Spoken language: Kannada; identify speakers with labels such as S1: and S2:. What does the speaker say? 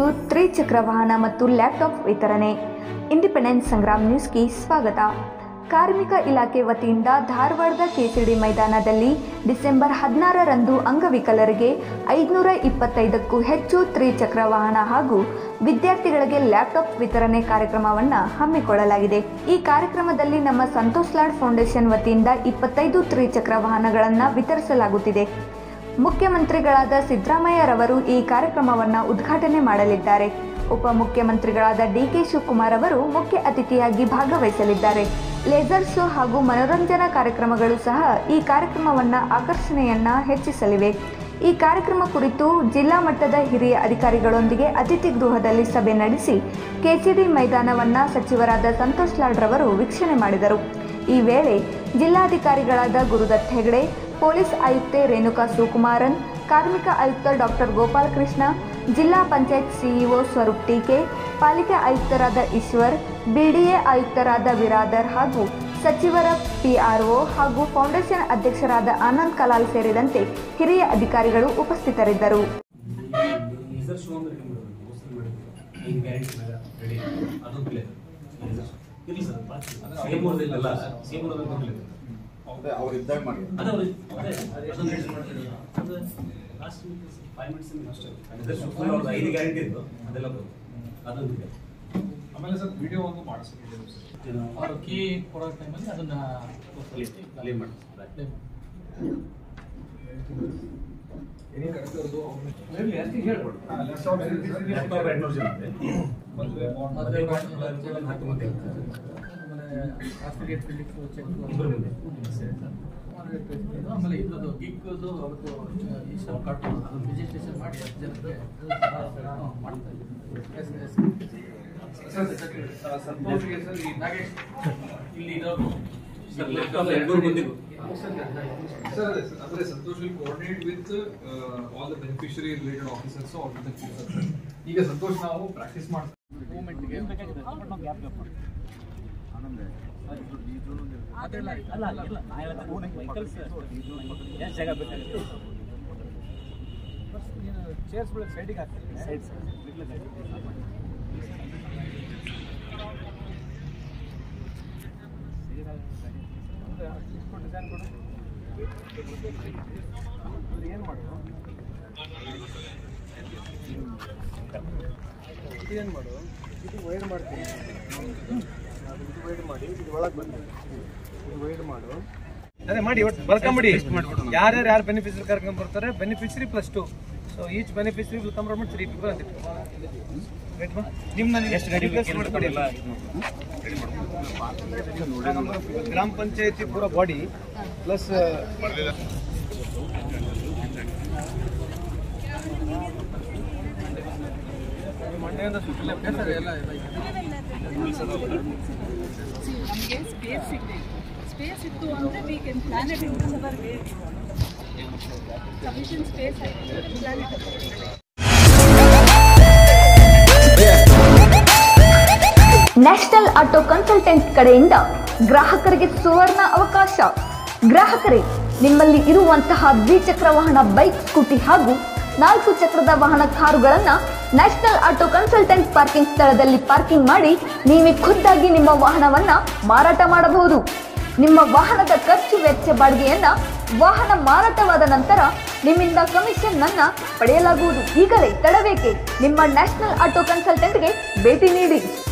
S1: ತ್ರಿಚಕ್ರ ವಾಹನ ಮತ್ತು ಲ್ಯಾಪ್ಟಾಪ್ ವಿತರಣೆ ಇಂಡಿಪೆಂಡೆನ್ಸ್ ಸಂಗ್ರಾಮ್ ನ್ಯೂಸ್ಗೆ ಸ್ವಾಗತ ಕಾರ್ಮಿಕ ಇಲಾಖೆ ವತಿಯಿಂದ ಧಾರವಾಡದ ಕೆಸಿಡಿ ಮೈದಾನದಲ್ಲಿ ಡಿಸೆಂಬರ್ ಹದಿನಾರರಂದು ಅಂಗವಿಕಲರಿಗೆ ಐದುನೂರ ಇಪ್ಪತ್ತೈದಕ್ಕೂ ಹೆಚ್ಚು ತ್ರಿಚಕ್ರ ವಾಹನ ಹಾಗೂ ವಿದ್ಯಾರ್ಥಿಗಳಿಗೆ ಲ್ಯಾಪ್ಟಾಪ್ ವಿತರಣೆ ಕಾರ್ಯಕ್ರಮವನ್ನು ಹಮ್ಮಿಕೊಳ್ಳಲಾಗಿದೆ ಈ ಕಾರ್ಯಕ್ರಮದಲ್ಲಿ ನಮ್ಮ ಸಂತೋಷ್ ಲಾಡ್ ಫೌಂಡೇಶನ್ ವತಿಯಿಂದ ಇಪ್ಪತ್ತೈದು ತ್ರಿಚಕ್ರ ವಾಹನಗಳನ್ನು ವಿತರಿಸಲಾಗುತ್ತಿದೆ ಮುಖ್ಯಮಂತ್ರಿಗಳಾದ ಸಿದ್ದರಾಮಯ್ಯರವರು ಈ ಕಾರ್ಯಕ್ರಮವನ್ನು ಉದ್ಘಾಟನೆ ಮಾಡಲಿದ್ದಾರೆ ಉಪಮುಖ್ಯಮಂತ್ರಿಗಳಾದ ಡಿಕೆ ಶಿವಕುಮಾರ್ ಅವರು ಮುಖ್ಯ ಅತಿಥಿಯಾಗಿ ಭಾಗವಹಿಸಲಿದ್ದಾರೆ ಲೇಸರ್ ಶೋ ಹಾಗೂ ಮನೋರಂಜನಾ ಕಾರ್ಯಕ್ರಮಗಳು ಸಹ ಈ ಕಾರ್ಯಕ್ರಮವನ್ನು ಆಕರ್ಷಣೆಯನ್ನ ಹೆಚ್ಚಿಸಲಿವೆ ಈ ಕಾರ್ಯಕ್ರಮ ಕುರಿತು ಜಿಲ್ಲಾ ಮಟ್ಟದ ಹಿರಿಯ ಅಧಿಕಾರಿಗಳೊಂದಿಗೆ ಅತಿಥಿ ಗೃಹದಲ್ಲಿ ಸಭೆ ನಡೆಸಿ ಕೆಸಿಡಿ ಮೈದಾನವನ್ನು ಸಚಿವರಾದ ಸಂತೋಷ್ ಲಾಡ್ ರವರು ವೀಕ್ಷಣೆ ಮಾಡಿದರು ಈ ವೇಳೆ ಜಿಲ್ಲಾಧಿಕಾರಿಗಳಾದ ಗುರುದತ್ ಹೆಗಡೆ ಪೊಲೀಸ್ ಆಯುಕ್ತೆ ರೇಣುಕಾ ಸುಕುಮಾರನ್ ಕಾರ್ಮಿಕ ಆಯುಕ್ತ ಡಾಕ್ಟರ್ ಗೋಪಾಲ್ ಕೃಷ್ಣ ಜಿಲ್ಲಾ ಪಂಚಾಯತ್ ಸಿಇಒ ಸ್ವರೂಪ್ ಟೀಕೆ ಪಾಲಿಕೆ ಆಯುಕ್ತರಾದ ಈಶ್ವರ್ ಬಿಡಿಎ ಆಯುಕ್ತರಾದ ಬಿರಾದರ್ ಹಾಗೂ ಸಚಿವರ ಪಿಆರ್ಒ ಹಾಗೂ ಫೌಂಡೇಶನ್ ಅಧ್ಯಕ್ಷರಾದ ಆನಂದ್ ಕಲಾಲ್ ಸೇರಿದಂತೆ ಹಿರಿಯ ಅಧಿಕಾರಿಗಳು ಉಪಸ್ಥಿತರಿದ್ದರು
S2: ಲೇಸರ್ ಶೋ ಅಂದ್ರೆ ಹೆಂಗೆ ಮೋಸ್ಟ್ಲಿ ಮಾಡಿದ್ರು ಐದು ಗ್ಯಾರಂಟಿ ಮೇಲೆ ರೆಡಿ ಅದು ಕ್ಲಿಯರ್ ಇರಲಿ ಸರ್ ಸೇಮ್ ಊರದಿಲ್ಲ ಸೇಮ್ ಊರದಲ್ಲಿ ಕ್ಲಿಯರ್
S3: ಅದೇ ಅವ್ರು ಇದ್ದಾಗ ಮಾಡಿ
S2: ಅದೇ ಅವ್ರು ಅದೇ ಅದನ್ನ ರಿಲೀಸ್ ಮಾಡ್ತಿದ್ರು ಅದು ಲಾಸ್ಟ್ ವೀಕ್ ಫೈವ್ ಮಿನಿಟ್ಸ್ ಅಷ್ಟೇ ಲೇಸರ್ ಶೋ ಫುಲ್ ಅವ್ರದ್ದು ಐದು ಗ್ಯಾರಂಟಿ ಇತ್ತು ಅದೆಲ್ಲ ಬರೋದು ಅದೊಂದು ಇದೆ
S4: ಆಮೇಲೆ ಸರ್ ವಿಡಿಯೋ ಒಂದು ಮಾಡಿಸ್ಬಿಟ್ಟಿದ್ದೇವೆ ಸರ್
S5: ಅವರು ಕೀ ಕೊಡೋ ಟೈಮಲ್ಲಿ ಅದನ್ನ
S2: ಪ್ಲೇ ಮಾಡಿ
S4: ಏನೇ ಕರೆಕ್ಟ್ ಇರೋದು
S2: ಲ್ಯಾಪ್ಟಾಪ್ ಎರಡು ನೂರು ಜನ ಇದೆ
S4: ಮದುವೆ
S5: ಮದುವೆ
S2: ಹಾಕಿ ಮತ್ತೆ
S5: ಅಫಿಲಿಯೇಟ್ ಚೆಕ್
S2: ಇಬ್ಬರು ಮುಂದೆ
S5: ಆಮೇಲೆ ಇದ್ರದ್ದು ಗಿಗ್ಗದು ಅವ್ರದ್ದು ಈಶ್ವರ್ ಕಟ್ಟು ರಿಜಿಸ್ಟ್ರೇಷನ್ ಮಾಡಿ ಹತ್ತು ಜನಕ್ಕೆ ಹ್ಮ್, ಮಾಡ್ತಾ ಇದ್ದೀವಿ
S4: ಸರ್ ಸರ್ ಸಂತೋಷ್ಗೆ ಸರ್ ಈ
S5: ನಾಗೇಶ್ ಇಲ್ಲಿ ಇರೋರು
S2: ಸರ್ ಲ್ಯಾಪ್ಟಾಪ್ ಎರಡು ನೂರು ಮಂದಿಗೂ
S4: ಸರ್ ಅದೇ ಸರ್ ಅಂದ್ರೆ Santosh will coordinate with all the beneficiary related officers are with sir ಈಗ ಸಂತೋಷ್ ನಾವು ಪ್ರಾಕ್ಟೀಸ್ ಮಾಡ್ತೀವಿ
S5: ಮೂವ್ಮೆಂಟ್ಗೆ ಅದೆಲ್ಲ ಅಲ್ಲ ಇಲ್ಲ ಚೇರ್ಸ್ಗಳು ಸೈಡಿಗೆ ಹಾಕ್ತಾರೆ ಸೈಡ್ ಡಿಸೈನ್ ಕೊಡು ಏನು ಮಾಡು ಏನು ಮಾಡು ಇದು ವೈಡ್ ಮಾಡ್ತೀನಿ ಇದು ವೈಡ್ ಮಾಡಿ ಇದು ಒಳಗೆ ಬಂದು ಇದು ವೈಡ್ ಮಾಡು ಅದೇ ಮಾಡಿ ಒಟ್ಟು ಬರ್ಕೊಂಬಿಡಿ ಯಾರ್ಯಾರು ಯಾರು ಬೆನಿಫಿಷರಿ ಕರ್ಕೊಂಡ್ ಬರ್ತಾರೆ beneficiary plus two so each beneficiary will come three people ಅಂತ ನಿಮ್ನ ಎಷ್ಟು ಗಾಡಿ ಮಾಡ್ಕೊಡಿ ನಮ್ಮ ಗ್ರಾಮ ಪಂಚಾಯತಿ ಪೂರ ಬಾಡಿ ಪ್ಲಸ್ ಮಂಡ್ಯದಿಂದ ಸುತ್ತಲೇ ಎಲ್ಲ
S6: ನಮಗೆ ಸ್ಪೇಸ್ ಇದೆ ಸ್ಪೇಸ್ ಇತ್ತು ಅಂದರೆ we can plan it in our way sufficient space ಆಗಿದೆ plan it
S1: national auto consultant ಕಡೆಯಿಂದ ಗ್ರಾಹಕರಿಗೆ ಸುವರ್ಣ ಅವಕಾಶ ಗ್ರಾಹಕರೇ ನಿಮ್ಮಲ್ಲಿ ಇರುವಂತಹ ದ್ವಿಚಕ್ರ ವಾಹನ ಬೈಕ್ ಸ್ಕೂಟಿ ಹಾಗೂ ನಾಲ್ಕು ಚಕ್ರದ ವಾಹನ ಕಾರುಗಳನ್ನು ನ್ಯಾಷನಲ್ ಆಟೋ ಕನ್ಸಲ್ಟೆಂಟ್ ಪಾರ್ಕಿಂಗ್ ಸ್ಥಳದಲ್ಲಿ ಪಾರ್ಕಿಂಗ್ ಮಾಡಿ ನೀವೇ ಖುದ್ದಾಗಿ ನಿಮ್ಮ ವಾಹನವನ್ನ ಮಾರಾಟ ಮಾಡಬಹುದು ನಿಮ್ಮ ವಾಹನದ ಖರ್ಚು ವೆಚ್ಚ ಬಾಡಿಗೆಯನ್ನ ವಾಹನ ಮಾರಾಟವಾದ ನಂತರ ನಿಮ್ಮಿಂದ ಕಮಿಷನ್ ಅನ್ನ ಪಡೆಯಲಾಗುವುದು ಈಗಲೇ ತಡಬೇಕೆ ನಿಮ್ಮ ನ್ಯಾಷನಲ್ ಆಟೋ ಕನ್ಸಲ್ಟೆಂಟ್ಗೆ ಭೇಟಿ ನೀಡಿ